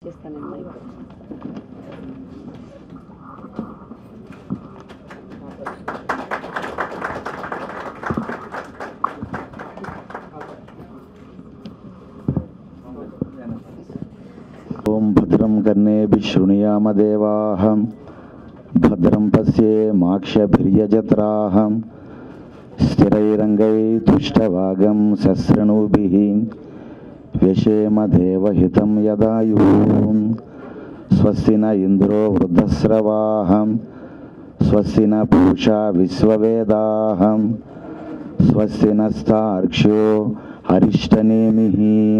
చేస్తానండి మైక్ ఓం భద్రం కర్ణేభిः శృణుయామదేవాः భద్రం పశ్యేమాక్షభిర్యజత్రాः స్థిరైరంగైతుష్టవాగం శస్రణుభిः వ్యశేమదేవహితం యదాయుः స్వస్తి న ఇంద్రో వృద్ధస్రవాः స్వస్తి న పూషా విశ్వవేదాः స్వస్తి నస్తార్క్ష్యో హరిష్టనేమిः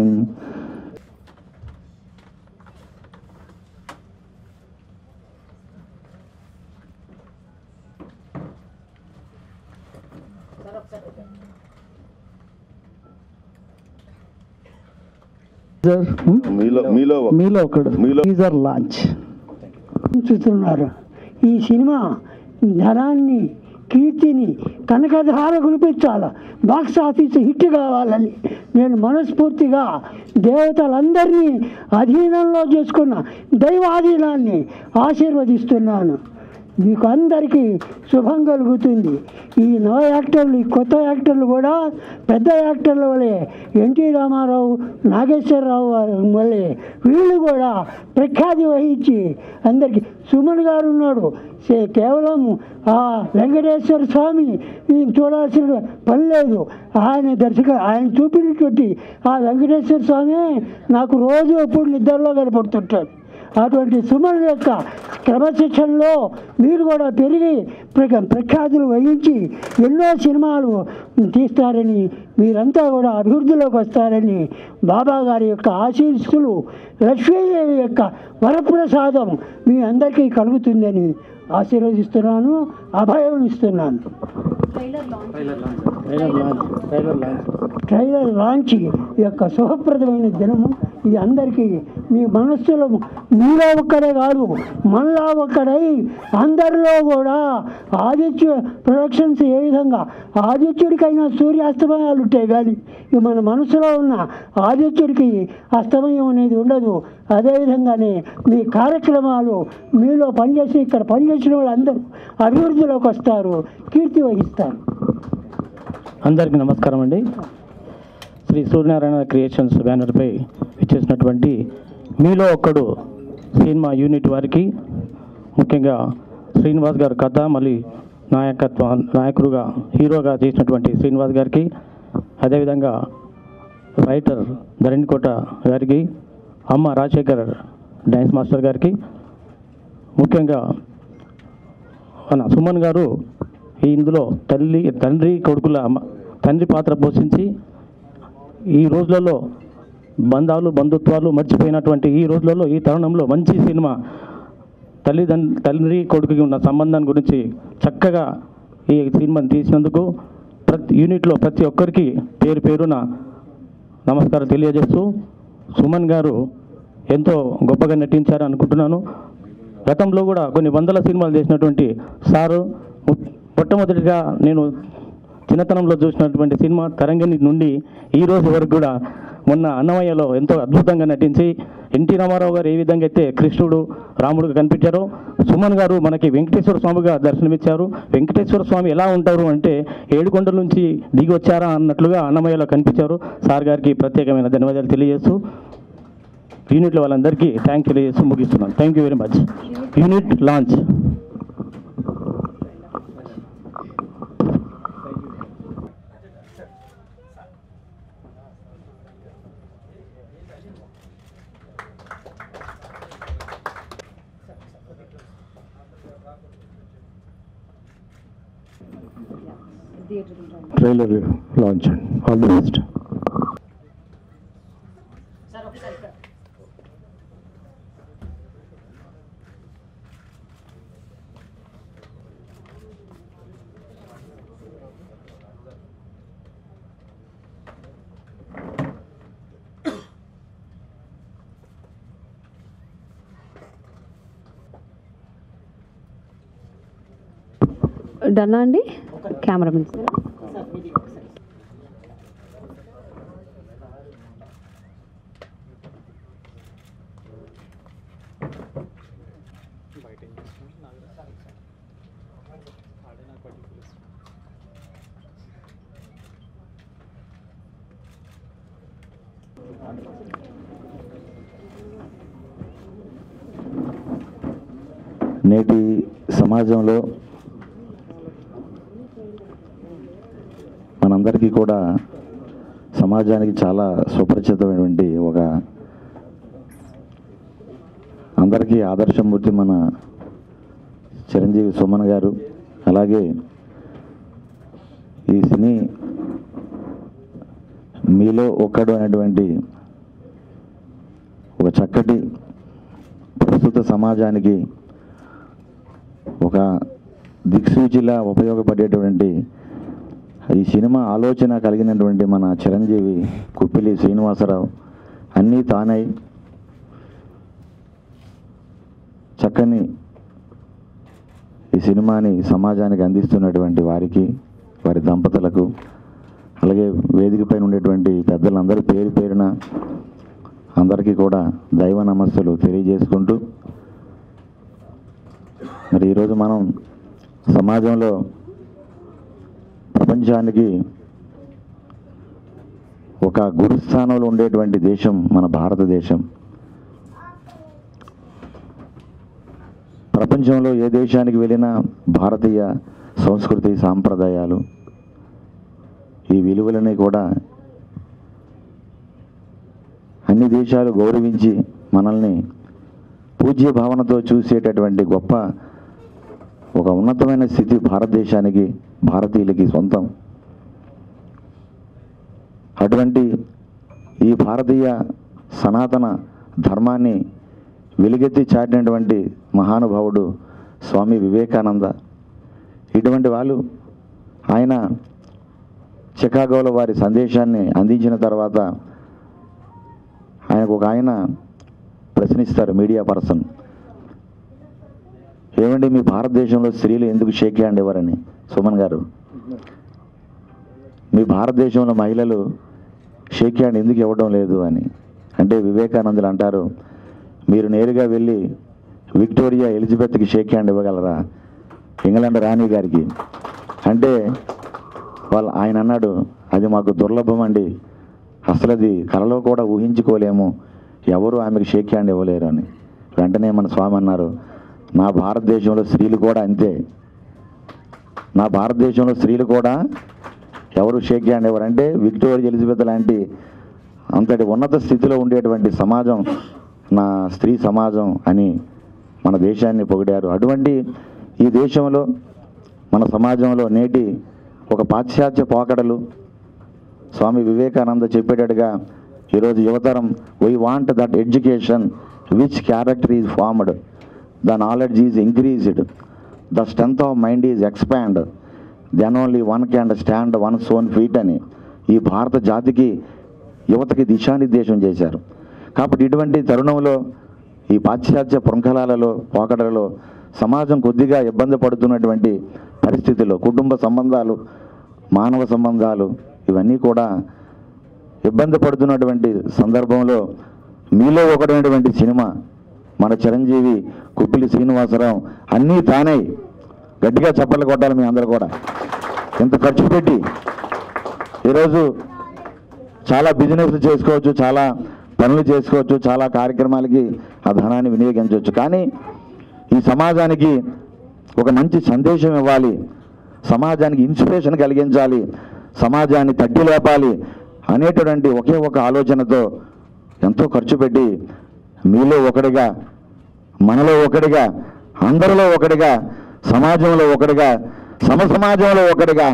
మీలో మీలో ఒక- మీలో ఒకడు మీలో- టీజర్ లాంచ్ చూస్తున్నారు ఈ సినిమా ధనాన్ని కీర్తిని కనకధార కురిపించాల బాక్స్ ఆఫీస్ హిట్ కావాలని నేను మనస్ఫూర్తిగా దేవతలందరినీ అధీనంలో చేసుకున్న దైవాధీనాన్ని ఆశీర్వదిస్తున్నాను మీకు అందరికీ శుభం కలుగుతుంది ఈ నవ యాక్టర్లు ఈ కొత్త యాక్టర్లు కూడా పెద్ద యాక్టర్ల వలె ఎన్టీ రామారావు నాగేశ్వరరావు వారి వలె వీళ్ళు కూడా ప్రఖ్యాతి వహించి అందరికీ సుమన్ గారు ఉన్నాడు సే- కేవలం ఆ వెంకటేశ్వర స్వామి ఈయన చూడాల్సిన పని లేదు ఆయన దర్శక ఆయన చూపినటువంటి ఆ వెంకటేశ్వర స్వామి నాకు రోజు ఎప్పుడు నిద్రలో కనపడుతుంటాడు అటువంటి సుమన్ యొక్క క్రమశిక్షణలో మీరు కూడా పెరిగి ప్ర- ప్రఖ్యాతులు వహించి ఎన్నో సినిమాలు తీస్తారని మీరంతా కూడా అభివృద్ధిలోకి వస్తారని బాబా గారి యొక్క ఆశీస్సులు లక్ష్మీదేవి యొక్క వరప్రసాదం మీ అందరికీ కలుగుతుందని ఆశీర్వదిస్తున్నాను అభయం ఇస్తున్నాను ట్రైలర్ లాంచ్ యొక్క శుభప్రదమైన దినము ఇది అందరికీ మీ మనస్సులో మీలో ఒక్కడే కాదు మనలో ఒక్కడై అందరిలో కూడా ఆదిత్య ప్రొడక్షన్స్ ఏ విధంగా ఆదిత్యుడికైనా సూర్యాస్తమయాలు ఉంటాయి కానీ ఇవి మన మనసులో ఉన్న ఆదిత్యుడికి అస్తమయం అనేది ఉండదు అదేవిధంగానే మీ కార్యక్రమాలు మీలో పనిచేసి ఇక్కడ పనిచేసిన వాళ్ళందరూ అభివృద్ధిలోకి వస్తారు కీర్తి వహిస్తారు అందరికీ నమస్కారం అండి శ్రీ సూర్యనారాయణ క్రియేషన్స్ బ్యానర్పై ఇచ్చేసినటువంటి మీలో ఒక్కడు సినిమా యూనిట్ వారికి ముఖ్యంగా శ్రీనివాస్ గారి కథ మళ్ళీ నాయకత్వ నాయకుడుగా హీరోగా చేసినటువంటి శ్రీనివాస్ గారికి అదేవిధంగా రైటర్ ధరణికోట గారికి అమ్మ రాజశేఖర్ డ్యాన్స్ మాస్టర్ గారికి ముఖ్యంగా మన సుమన్ గారు ఈ ఇందులో తల్లి తండ్రి కొడుకుల అమ్మ- తండ్రి పాత్ర పోషించి ఈ రోజులలో బంధాలు బంధుత్వాలు మర్చిపోయినటువంటి ఈ రోజులలో ఈ తరుణంలో మంచి సినిమా తల్లిదండ్రి తండ్రి కొడుకుకి ఉన్న సంబంధం గురించి చక్కగా ఈ సినిమాని తీసినందుకు ప్రతి యూనిట్లో ప్రతి ఒక్కరికి పేరు పేరున నమస్కారం తెలియజేస్తూ సుమన్ గారు ఎంతో గొప్పగా నటించారు అనుకుంటున్నాను గతంలో కూడా కొన్ని వందల సినిమాలు చేసినటువంటి సారు ము- మొట్టమొదటిగా నేను చిన్నతనంలో చూసినటువంటి సినిమా తరంగిణి నుండి ఈ రోజు వరకు కూడా మొన్న అన్నమయ్యలో ఎంతో అద్భుతంగా నటించి ఎన్టీ రామారావు గారు ఏ విధంగా అయితే కృష్ణుడు రాముడుగా కనిపించారో సుమన్ గారు మనకి వెంకటేశ్వర స్వామిగా దర్శనమిచ్చారు వెంకటేశ్వర స్వామి ఎలా ఉంటారు అంటే ఏడుకొండల నుంచి దిగి వచ్చారా అన్నట్లుగా అన్నమయ్యలో కనిపించారు సార్ గారికి ప్రత్యేకమైన ధన్యవాదాలు తెలియజేస్తూ యూనిట్లో వాళ్ళందరికీ థ్యాంక్ తెలియజేస్తూ ముగిస్తున్నాను thank you very much unit launch theatre ఉంటాను trailer launch all the best డన్నా అండి కెమెరామెన్ నేటి సమాజంలో మనందరికీ కూడా సమాజానికి చాలా సుపరిచితమైనటువంటి ఒక అందరికీ ఆదర్శమూర్తి మన చిరంజీవి సుమన్ గారు అలాగే ఈ సినీ మీలో ఒక్కడు అనేటువంటి ఒక చక్కటి ప్రస్తుత సమాజానికి ఒక దిక్సూచిలా ఉపయోగపడేటువంటి ఈ సినిమా ఆలోచన కలిగినటువంటి మన చిరంజీవి కుప్పిలి శ్రీనివాసరావు అన్నీ తానై చక్కని ఈ సినిమాని సమాజానికి అందిస్తున్నటువంటి వారికి వారి దంపతులకు అలాగే వేదిక పైన ఉండేటువంటి పెద్దలందరూ పేరు పేరున అందరికీ కూడా దైవ నమస్సులు తెలియజేసుకుంటూ మరి ఈరోజు మనం సమాజంలో ప్రపంచానికి ఒక గురుస్థానంలో ఉండేటువంటి దేశం మన భారతదేశం ప్రపంచంలో ఏ దేశానికి వెళ్ళినా భారతీయ సంస్కృతి సాంప్రదాయాలు ఈ విలువలని కూడా అన్ని దేశాలు గౌరవించి మనల్ని పూజ్య భావనతో చూసేటటువంటి గొప్ప ఒక ఉన్నతమైన స్థితి భారతదేశానికి భారతీయులకి సొంతం అటువంటి ఈ భారతీయ సనాతన ధర్మాన్ని వెలుగెత్తి చాటినటువంటి మహానుభావుడు స్వామి వివేకానంద ఇటువంటి వాళ్ళు ఆయన చికాగోలో వారి సందేశాన్ని అందించిన తర్వాత ఆయనకు ఒక ఆయన ప్రశ్నిస్తారు మీడియా పర్సన్ ఏమండి మీ భారతదేశంలో స్త్రీలు ఎందుకు షేక్ హ్యాండ్ ఇవ్వరని సుమన్ గారు మీ భారతదేశంలో మహిళలు షేక్ హ్యాండ్ ఎందుకు ఇవ్వడం లేదు అని అంటే వివేకానందులు అంటారు మీరు నేరుగా వెళ్ళి విక్టోరియా ఎలిజబెత్కి షేక్ హ్యాండ్ ఇవ్వగలరా ఇంగ్లాండ్ రాణి గారికి అంటే వాళ్ళు ఆయన అన్నాడు అది మాకు దుర్లభం అండి అసలు అది కలలో కూడా ఊహించుకోలేము ఎవరు ఆమెకు షేక్ హ్యాండ్ ఇవ్వలేరు అని వెంటనే మన స్వామి అన్నారు నా భారతదేశంలో స్త్రీలు కూడా అంతే నా భారతదేశంలో స్త్రీలు కూడా ఎవరు షేక్ హ్యాండ్ ఎవరంటే విక్టోరియా ఎలిజబెత్ లాంటి అంతటి ఉన్నత స్థితిలో ఉండేటువంటి సమాజం నా స్త్రీ సమాజం అని మన దేశాన్ని పొగిడారు అటువంటి ఈ దేశంలో మన సమాజంలో నేటి ఒక పాశ్చాత్య పోకడలు స్వామి వివేకానంద చెప్పేటట్టుగా ఈరోజు యువతరం we want that education which character is formed the knowledge is increased the strength of mind is expand then only one can stand one's own feet అని ఈ భారత జాతికి యువతకి దిశానిర్దేశం చేశారు కాబట్టి ఇటువంటి తరుణంలో ఈ పాశ్చాత్య ప్రముఖలాలలో పోకడలలో సమాజం కొద్దిగా ఇబ్బంది పడుతున్నటువంటి పరిస్థితుల్లో కుటుంబ సంబంధాలు మానవ సంబంధాలు ఇవన్నీ కూడా ఇబ్బంది పడుతున్నటువంటి సందర్భంలో మీలో ఒకటైనటువంటి సినిమా మన చిరంజీవి కుప్పిలి శ్రీనివాసరావు అన్నీ తానే గట్టిగా చప్పట్లు కొట్టాలి మీ అందరూ కూడా ఇంత ఖర్చు పెట్టి ఈరోజు చాలా బిజినెస్ చేసుకోవచ్చు చాలా పనులు చేసుకోవచ్చు చాలా కార్యక్రమాలకి ఆ ధనాన్ని వినియోగించవచ్చు కానీ ఈ సమాజానికి ఒక మంచి సందేశం ఇవ్వాలి సమాజానికి ఇన్స్పిరేషన్ కలిగించాలి సమాజాన్ని తట్టి లేపాలి అనేటటువంటి ఒకే ఒక ఆలోచనతో ఎంతో ఖర్చు పెట్టి మీలో ఒకడిగా మనలో ఒకడిగా అందరిలో ఒకడిగా సమాజంలో ఒకడిగా సమసమాజంలో ఒకడిగా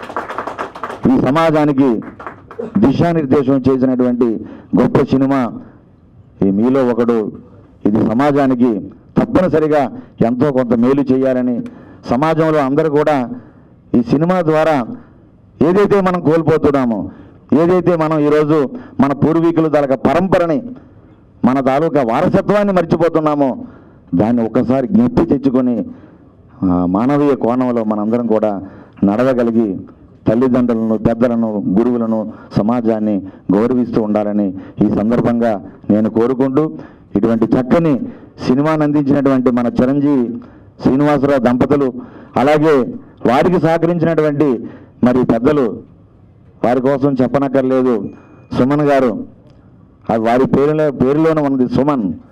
ఈ సమాజానికి దిశానిర్దేశం చేసినటువంటి గొప్ప సినిమా ఈ మీలో ఒకడు ఇది సమాజానికి తప్పనిసరిగా ఎంతో కొంత మేలు చేయాలని సమాజంలో అందరూ కూడా ఈ సినిమా ద్వారా ఏదైతే మనం కోల్పోతున్నామో ఏదైతే మనం ఈరోజు మన పూర్వీకుల తాలూకా పరంపరని మన తాలూకా వారసత్వాన్ని మర్చిపోతున్నామో దాన్ని ఒక్కసారి జ్ఞప్తి తెచ్చుకొని ఆ, మానవీయ కోణంలో మనందరం కూడా నడవగలిగి తల్లిదండ్రులను పెద్దలను గురువులను సమాజాన్ని గౌరవిస్తూ ఉండాలని ఈ సందర్భంగా నేను కోరుకుంటూ ఇటువంటి చక్కని సినిమాను అందించినటువంటి మన చిరంజీవి శ్రీనివాసరావు దంపతులు అలాగే వారికి సహకరించినటువంటి మరి పెద్దలు వారి కోసం చెప్పనక్కర్లేదు సుమన్ గారు అది వారి పేరులో పేరులోనే ఉన్నది సుమన్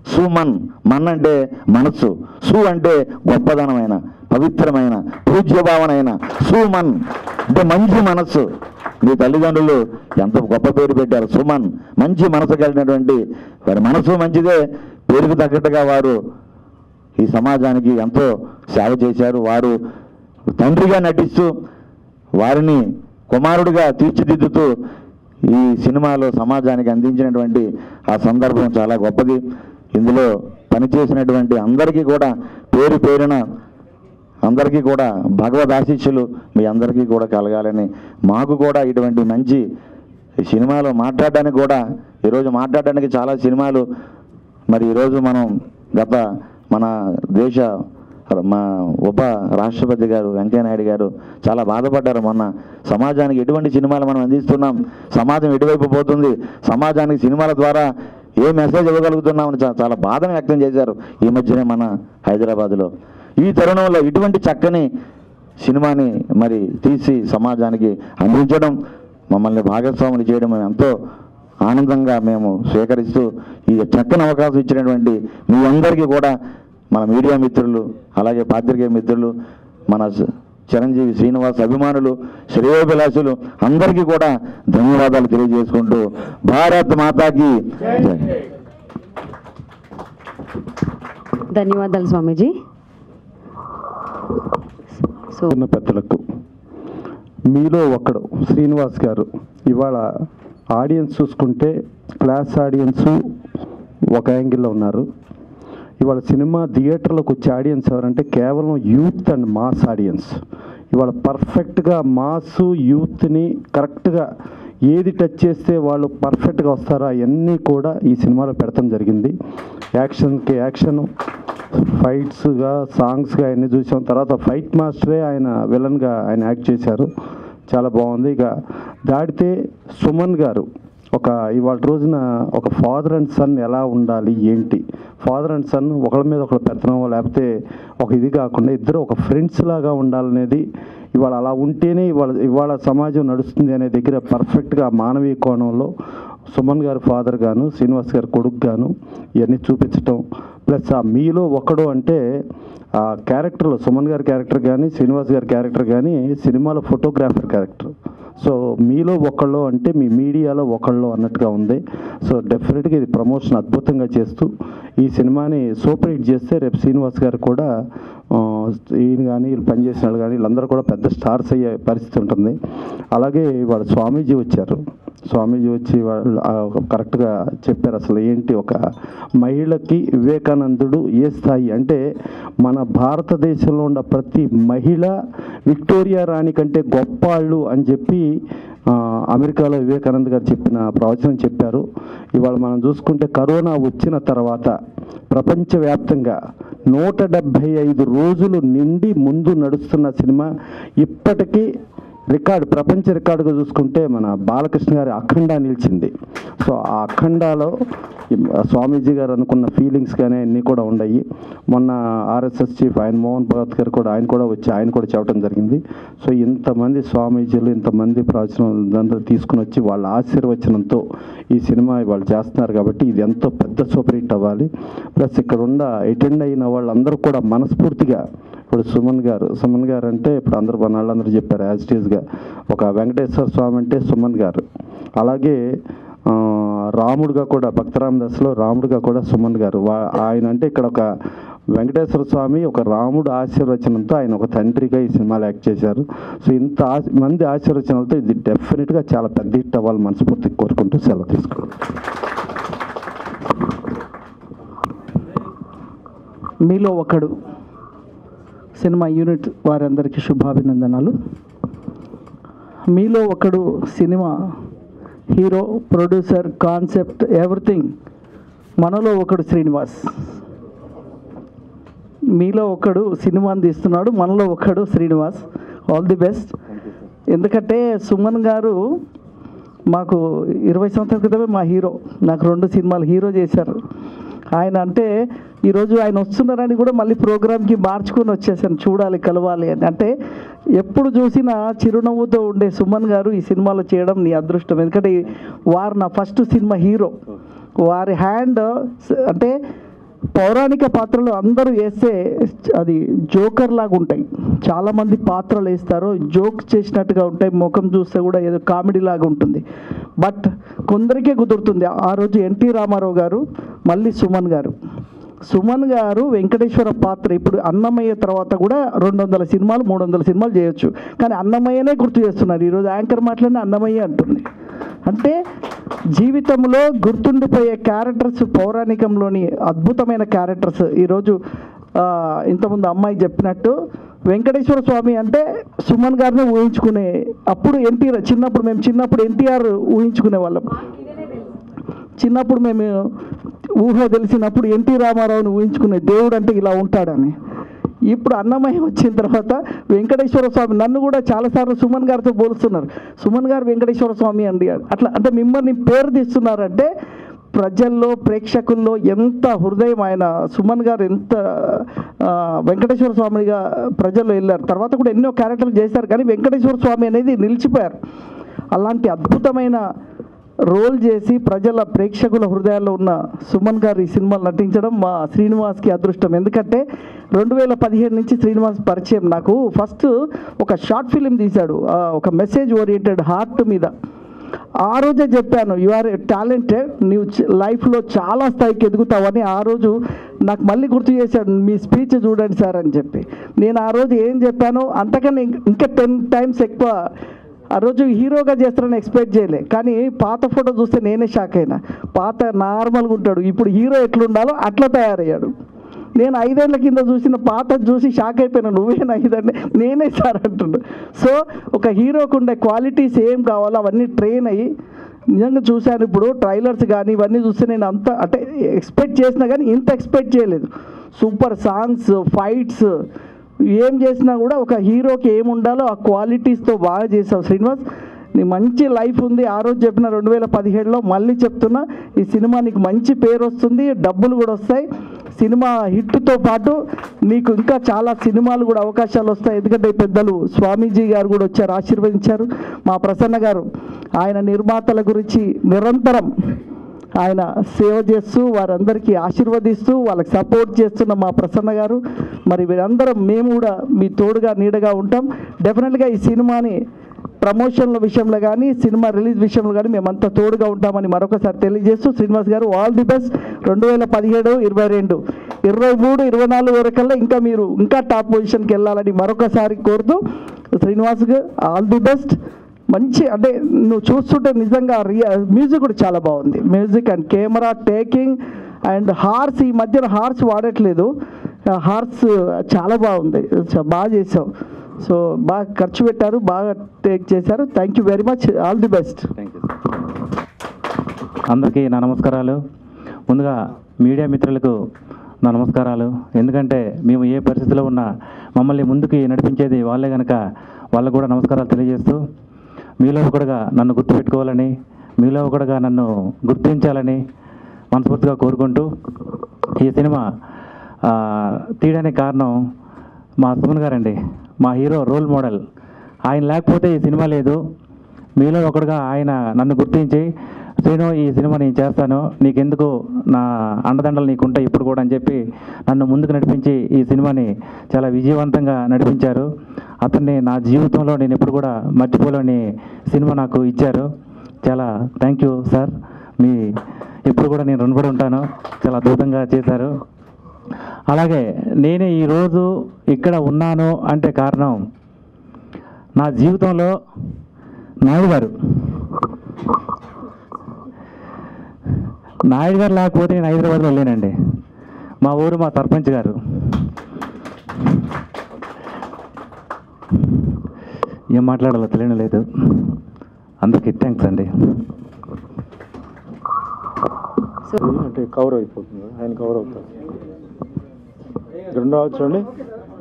సుమన్ మన్ అంటే మనస్సు సు అంటే గొప్పదనమైన పవిత్రమైన పూజ్యభావనైన సుమన్ అంటే మంచి మనస్సు మీ తల్లిదండ్రులు ఎంత గొప్ప పేరు పెట్టారు సుమన్ మంచి మనసు కలిగినటువంటి వారి మనసు మంచిదే పేరుకు తగ్గట్టుగా వారు ఈ సమాజానికి ఎంతో సేవ చేశారు వారు తండ్రిగా నటిస్తూ వారిని కుమారుడిగా తీర్చిదిద్దుతూ ఈ సినిమాలో సమాజానికి అందించినటువంటి ఆ సందర్భం చాలా గొప్పది ఇందులో పనిచేసినటువంటి అందరికీ కూడా పేరు పేరున అందరికీ కూడా భగవద్ ఆశీస్సులు మీ అందరికీ కూడా కలగాలని మాకు కూడా ఇటువంటి మంచి సినిమాలో మాట్లాడడానికి కూడా ఈరోజు మాట్లాడడానికి చాలా సినిమాలు మరి ఈరోజు మనం గత మన దేశ మా ఉప రాష్ట్రపతి గారు వెంకయ్యనాయుడు గారు చాలా బాధపడ్డారు మొన్న సమాజానికి ఎటువంటి సినిమాలు మనం అందిస్తున్నాం సమాజం ఎటువైపు పోతుంది సమాజానికి సినిమాల ద్వారా ఏ మెసేజ్ ఇవ్వగలుగుతున్నామని చా- చాలా బాధను వ్యక్తం చేశారు ఈ మధ్యనే మన హైదరాబాద్లో ఈ తరుణంలో ఇటువంటి చక్కని సినిమాని మరి తీసి సమాజానికి అందించడం మమ్మల్ని భాగస్వాములు చేయడం మేము ఎంతో ఆనందంగా మేము స్వీకరిస్తూ ఈ చక్కని అవకాశం ఇచ్చినటువంటి మీ అందరికీ కూడా మన మీడియా మిత్రులు అలాగే పాత్రికేయ మిత్రులు మన స- చిరంజీవి శ్రీనివాస్ అభిమానులు శ్రేయోభిలాషులు అందరికీ కూడా ధన్యవాదాలు తెలియజేసుకుంటూ భారత్ మాతాకి జై ధన్యవాదాలు స్వామీజీ సో ఉన్న పెద్దలకు మీలో ఒకడు శ్రీనివాస్ గారు ఇవాళ ఆడియన్స్ చూసుకుంటే క్లాస్ ఆడియన్స్ ఒక యాంగిల్లో ఉన్నారు ఇవాళ సినిమా థియేటర్లోకి వచ్చే ఆడియన్స్ ఎవరంటే కేవలం యూత్ అండ్ మాస్ ఆడియన్స్ ఇవాళ పర్ఫెక్ట్గా మాస్ యూత్ని కరెక్ట్గా ఏది టచ్ చేస్తే వాళ్ళు పర్ఫెక్ట్గా వస్తారో అవన్నీ కూడా ఈ సినిమాలో పెడతాం జరిగింది యాక్షన్కి యాక్షను ఫైట్స్గా సాంగ్స్గా అన్నీ చూసాం తర్వాత ఫైట్ మాస్టరే ఆయన విలన్గా ఆయన యాక్ట్ చేశారు చాలా బాగుంది ఇక దాటితే సుమన్ గారు ఒక ఇవాళ రోజున ఒక ఫాదర్ అండ్ సన్ ఎలా ఉండాలి ఏంటి ఫాదర్ అండ్ సన్ ఒకళ్ళ మీద ఒకళ్ళు పెత్తనం లేకపోతే ఒక ఇది కాకుండా ఇద్దరు ఒక ఫ్రెండ్స్ లాగా ఉండాలనేది ఇవాళ అలా ఉంటేనే ఇవాళ ఇవాళ సమాజం నడుస్తుంది అనే దగ్గర పర్ఫెక్ట్గా మానవీయ కోణంలో సుమన్ గారు ఫాదర్ గాను శ్రీనివాస్ గారు కొడుకు గాను ఇవన్నీ చూపించటం ప్లస్ ఆ మీలో ఒకడు అంటే ఆ క్యారెక్టర్లో సుమన్ గారి క్యారెక్టర్ కానీ శ్రీనివాస్ గారి క్యారెక్టర్ కానీ సినిమాలో ఫోటోగ్రాఫర్ క్యారెక్టర్ సో మీలో ఒకళ్ళు అంటే మీ మీడియాలో ఒకళ్ళు అన్నట్టుగా ఉంది సో డెఫినెట్గా ఇది ప్రమోషన్ అద్భుతంగా చేస్తూ ఈ సినిమాని సూపర్ హిట్ చేస్తే రేపు శ్రీనివాస్ గారు కూడా ఆ, ఈయన కానీ వీళ్ళు పనిచేసిన వాళ్ళు కానీ వీళ్ళందరూ కూడా పెద్ద స్టార్స్ అయ్యే పరిస్థితి ఉంటుంది అలాగే వాళ్ళ స్వామీజీ వచ్చారు స్వామీజీ వచ్చి వాళ్ళు ఆ, కరెక్ట్గా చెప్పారు అసలు ఏంటి ఒక మహిళకి వివేకానందుడు ఏ స్థాయి అంటే మన భారతదేశంలో ఉన్న ప్రతి మహిళ విక్టోరియా రాణి కంటే గొప్పాళ్ళు అని చెప్పి ఆ, అమెరికాలో వివేకానంద్ గారు చెప్పిన ప్రవచనం చెప్పారు ఇవాళ మనం చూసుకుంటే కరోనా వచ్చిన తర్వాత ప్రపంచవ్యాప్తంగా నూట డెబ్భై ఐదు రోజులు నిండి ముందు నడుస్తున్న సినిమా ఇప్పటికీ రికార్డు ప్రపంచ రికార్డుగా చూసుకుంటే మన బాలకృష్ణ గారి అఖండ నిలిచింది సో ఆ అఖండాలో ఈ స్వామీజీ గారు అనుకున్న ఫీలింగ్స్ కానీ అన్నీ కూడా ఉన్నాయి మొన్న ఆర్ఎస్ఎస్ చీఫ్ ఆయన మోహన్ భగత్ గారు కూడా ఆయన కూడా వచ్చి ఆయన కూడా చెప్పడం జరిగింది సో ఇంతమంది స్వామీజీలు ఇంతమంది ప్రవచనం తీసుకుని వచ్చి వాళ్ళ ఆశీర్వచనంతో ఈ సినిమా వాళ్ళు చేస్తున్నారు కాబట్టి ఇది ఎంతో పెద్ద సూపర్ హిట్ అవ్వాలి ప్లస్ ఇక్కడ ఉన్న అటెండ్ అయిన వాళ్ళందరూ కూడా మనస్ఫూర్తిగా ఇప్పుడు సుమన్ గారు సుమన్ గారు అంటే ఇప్పుడు అందరూ మన వాళ్ళందరూ చెప్పారు యాజ్ ఇట్ ఈస్గా ఒక వెంకటేశ్వర స్వామి అంటే సుమన్ గారు అలాగే ఆ, రాముడుగా కూడా భక్తరామదాస్లో రాముడుగా కూడా సుమన్ గారు వా- ఆయన అంటే ఇక్కడ ఒక వెంకటేశ్వర స్వామి ఒక రాముడు ఆశీర్వచనంతో ఆయన ఒక తండ్రిగా ఈ సినిమాలో యాక్ట్ చేశారు సో ఇంత ఆ- మంది ఆశీర్వచనాలతో ఇది డెఫినెట్గా చాలా పెద్ద హిట్ అవ్వాలి మనస్ఫూర్తిగా కోరుకుంటూ సెలవు తీసుకోండి మీలో ఒకడు సినిమా యూనిట్ వారందరికీ శుభాభినందనాలు మీలో ఒకడు cinema hero producer concept everything మనలో ఒకడు శ్రీనివాస్ మీలో ఒకడు సినిమాని తీస్తున్నాడు మనలో ఒకడు శ్రీనివాస్ ఆల్ ది బెస్ట్ ఎందుకంటే సుమన్ గారు మాకు ఇరవై సంవత్సరాల క్రితమే మా హీరో నాకు రెండు సినిమాలు హీరో చేశారు ఆయన అంటే ఈరోజు ఆయన వస్తున్నారని కూడా మళ్ళీ ప్రోగ్రామ్కి మార్చుకొని వచ్చేసాను చూడాలి కలవాలి అని అంటే ఎప్పుడు చూసినా చిరునవ్వుతో ఉండే సుమన్ గారు ఈ సినిమాలో చేయడం నీ అదృష్టం ఎందుకంటే ఈ- వారు నా ఫస్ట్ సినిమా హీరో వారి హ్యాండ్ స- అంటే పౌరాణిక పాత్రలు అందరూ వేస్తే అది జోకర్ లాగా ఉంటాయి చాలామంది పాత్రలు వేస్తారు జోక్ చేసినట్టుగా ఉంటాయి ముఖం చూస్తే కూడా ఏదో కామెడీ లాగా ఉంటుంది బట్ కొందరికే కుదురుతుంది ఆ రోజు ఎన్టీ రామారావు గారు మళ్ళీ సుమన్ గారు సుమన్ గారు వెంకటేశ్వర పాత్ర ఇప్పుడు అన్నమయ్య తర్వాత కూడా రెండు వందల సినిమాలు మూడు వందల సినిమాలు చేయొచ్చు కానీ అన్నమయ్యనే గుర్తు చేస్తున్నారు ఈరోజు యాంకర్ మాటలనే అన్నమయ్య అంటుంది అంటే జీవితంలో గుర్తుండిపోయే క్యారెక్టర్స్ పౌరాణికంలోని అద్భుతమైన క్యారెక్టర్స్ ఈరోజు ఆ, ఇంతకుముందు అమ్మాయి చెప్పినట్టు వెంకటేశ్వర స్వామి అంటే సుమన్ గారిని ఊహించుకునే అప్పుడు ఎన్టీఆర్ చిన్నప్పుడు మేము చిన్నప్పుడు ఎన్టీఆర్ ఊహించుకునే వాళ్ళం చిన్నప్పుడు మేము ఊహ తెలిసినప్పుడు ఎన్టీ రామారావుని ఊహించుకునే దేవుడు అంటే ఇలా ఉంటాడని ఇప్పుడు అన్నమయ్య వచ్చిన తర్వాత వెంకటేశ్వర స్వామి నన్ను కూడా చాలాసార్లు సుమన్ గారితో పోలుస్తున్నారు సుమన్ గారు వెంకటేశ్వర స్వామి అండి అట్లా అంటే మిమ్మల్ని పేరు తీస్తున్నారంటే ప్రజల్లో ప్రేక్షకుల్లో ఎంత హృదయం ఆయన సుమన్ గారు ఎంత ఆ, వెంకటేశ్వర స్వామిగా ప్రజల్లో వెళ్ళారు తర్వాత కూడా ఎన్నో క్యారెక్టర్లు చేశారు కానీ వెంకటేశ్వర స్వామి అనేది నిలిచిపోయారు అలాంటి అద్భుతమైన రోల్ చేసి ప్రజల ప్రేక్షకుల హృదయాల్లో ఉన్న సుమన్ గారు ఈ సినిమాలు నటించడం మా శ్రీనివాస్కి అదృష్టం ఎందుకంటే రెండు వేల పదిహేడు నుంచి శ్రీనివాస్ పరిచయం నాకు ఫస్ట్ ఒక షార్ట్ ఫిలిం తీశాడు ఆ, ఒక మెసేజ్ ఓరియంటెడ్ హార్ట్ మీద ఆ రోజే చెప్పాను యు ఆర్ టాలెంటెడ్ నీవు చ- లైఫ్లో చాలా స్థాయికి ఎదుగుతావని ఆ రోజు నాకు మళ్ళీ గుర్తు చేశాడు మీ స్పీచ్ చూడండి సార్ అని చెప్పి నేను ఆ రోజు ఏం చెప్పానో అంతకన్నా ఇంక- ఇంకా టెన్ టైమ్స్ ఎక్కువ ఆ రోజు హీరోగా చేస్తారని ఎక్స్పెక్ట్ చేయలే కానీ పాత ఫోటో చూస్తే నేనే షాక్ అయినా పాత నార్మల్గా ఉంటాడు ఇప్పుడు హీరో ఎట్లుండాలో అట్లా తయారయ్యాడు నేను ఐదేళ్ల కింద చూసిన పాత చూసి షాక్ అయిపోయినా నువ్వేనా ఇదంటే నేనే సార్ అంటుండు సో ఒక హీరోకు ఉండే క్వాలిటీస్ ఏం కావాలో అవన్నీ ట్రైన్ అయ్యి నిజంగా చూశాను ఇప్పుడు ట్రైలర్స్ కానీ ఇవన్నీ చూస్తే నేను అంత అంటే ఎక్స్పెక్ట్ చేసినా కానీ ఇంత ఎక్స్పెక్ట్ చేయలేదు సూపర్ సాంగ్స్ ఫైట్స్ ఏం చేసినా కూడా ఒక హీరోకి ఏం ఉండాలో ఆ క్వాలిటీస్తో బాగా చేసావు శ్రీనివాస్ నీ మంచి లైఫ్ ఉంది ఆ రోజు చెప్పిన రెండు వేల పదిహేడులో మళ్ళీ చెప్తున్నా ఈ సినిమా నీకు మంచి పేరు వస్తుంది డబ్బులు కూడా వస్తాయి సినిమా హిట్తో పాటు నీకు ఇంకా చాలా సినిమాలు కూడా అవకాశాలు వస్తాయి ఎందుకంటే ఈ పెద్దలు స్వామీజీ గారు కూడా వచ్చారు ఆశీర్వదించారు మా ప్రసన్న గారు ఆయన నిర్మాతల గురించి నిరంతరం ఆయన సేవ చేస్తూ వారందరికీ ఆశీర్వదిస్తూ వాళ్ళకి సపోర్ట్ చేస్తున్న మా ప్రసన్న గారు మరి వీరందరం మేము కూడా మీ తోడుగా నీడగా ఉంటాం డెఫినెట్గా ఈ సినిమాని ప్రమోషన్ల విషయంలో కానీ సినిమా రిలీజ్ విషయంలో కానీ మేమంతా తోడుగా ఉంటామని మరొకసారి తెలియజేస్తూ శ్రీనివాస్ గారు ఆల్ ది బెస్ట్ రెండు వేల పదిహేడు ఇరవై రెండు ఇరవై మూడు ఇరవై నాలుగు వరకల్లా ఇంకా మీరు ఇంకా టాప్ పొజిషన్కి వెళ్ళాలని మరొకసారి కోరుతూ శ్రీనివాస్ ఆల్ ది బెస్ట్ మంచి అంటే నువ్వు చూస్తుంటే నిజంగా రియా మ్యూజిక్ కూడా చాలా బాగుంది music and camera taking and horse ఈ మధ్యన హార్స్ వాడట్లేదు హార్స్ చాలా బాగుంది చ- బాగా చేసావు సో బాగా ఖర్చు పెట్టారు బాగా టేక్ చేశారు thank you very much all the best అందరికీ నా నమస్కారాలు ముందుగా మీడియా మిత్రులకు నా నమస్కారాలు ఎందుకంటే మేము ఏ పరిస్థితిలో ఉన్నా మమ్మల్ని ముందుకి నడిపించేది వాళ్ళే కనుక వాళ్ళకు కూడా నమస్కారాలు తెలియజేస్తూ మీలో ఒకడుగా నన్ను గుర్తుపెట్టుకోవాలని మీలో ఒకడుగా నన్ను గుర్తించాలని మనస్ఫూర్తిగా కోరుకుంటూ ఈ సినిమా ఆ, తీయడానికి కారణం మా సుమన్ గారండి మా హీరో రోల్ మోడల్ ఆయన లేకపోతే ఈ సినిమా లేదు మీలో ఒకడుగా ఆయన నన్ను గుర్తించి శ్రీను ఈ సినిమా నేను చేస్తాను నీకెందుకు నా అండదండలు నీకు ఉంటాయి ఇప్పుడు కూడా అని చెప్పి నన్ను ముందుకు నడిపించి ఈ సినిమాని చాలా విజయవంతంగా నడిపించారు అతన్ని నా జీవితంలో నేను ఎప్పుడు కూడా మర్చిపోలేని సినిమా నాకు ఇచ్చారు చాలా థ్యాంక్ యూ సార్ మీ ఎప్పుడు కూడా నేను రుణపడి ఉంటాను చాలా అద్భుతంగా చేశారు అలాగే నేను ఈరోజు ఇక్కడ ఉన్నాను అంటే కారణం నా జీవితంలో నాయుడు గారు నాయుడు గారు లేకపోతే నేను హైదరాబాద్లో లేనండి మా ఊరు మా సర్పంచ్ గారు ఏం మాట్లాడాలో తెలియడం లేదు అందరికీ థ్యాంక్స్ అండి సో అంటే కవర్ అయిపోతుంది ఆయన కవర్ అవుతారు రెండో చూడండి